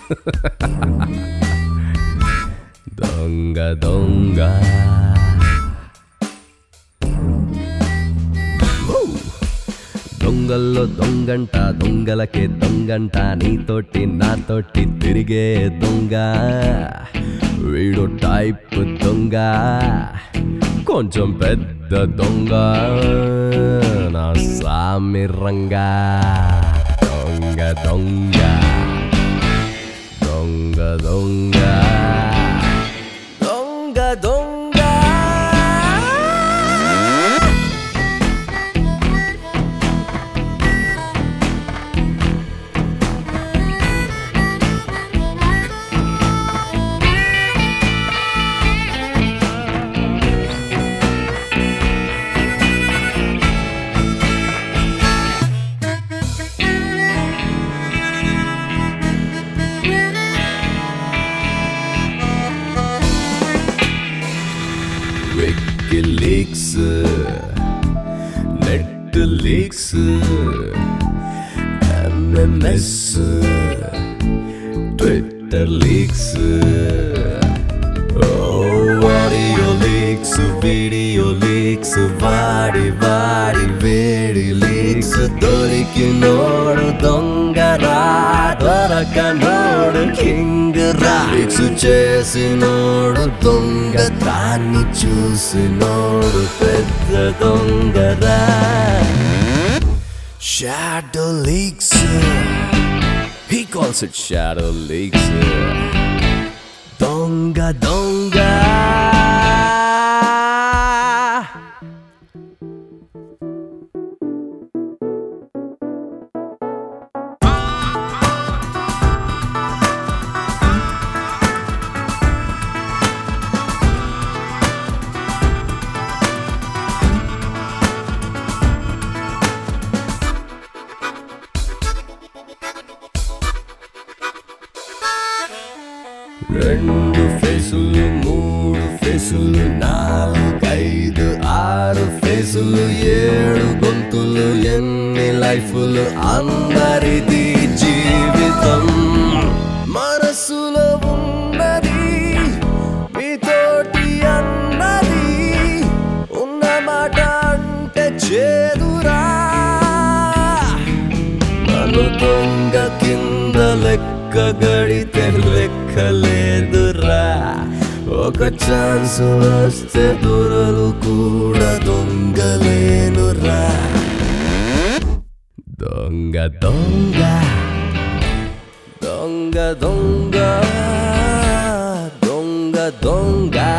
దొంగ దొంగ ఓ! దొంగల్లో దొంగంట దొంగలకే దొంగంట నీతోటి నాతోటి తిరిగే దొంగ వీడు టైప్ దొంగ కొంచెం పెద్ద దొంగ నా సామి రంగా దొంగ దొంగ దొంగ దొంగ దొంగ దొంగ WikiLeaks net leaks MMS Twitter leaks audio leaks video leaks వాడి వాడి వేడి లీక్స్ దొరికినోడు దొంగరా దొరకనోడు కింగ్ రా లీక్స్ చేసినోడు దొంగ దాన్ని చూసినోడు పెద్ద దొంగరా shadow leaks He calls it shadow leaks. దొంగ దొంగ రెండు ఫేసులు మూడు ఫేసులు నాలుగైదు ఆరు ఫేసులు ఏడు గొంతులు ఎన్ని లైఫ్లు అందరిది జీవితం మనసులో ఉన్నది మీతోటి అన్నది ఉన్న మాట అంటే చేదురా నన్ను దొంగ కింద లెక్క గడితే లెక్కలేదురా ఒక ఛాన్స్ వస్తే దొరలు కూడా దొంగలేనురా దొంగ దొంగ దొంగ దొంగ దొంగ దొంగ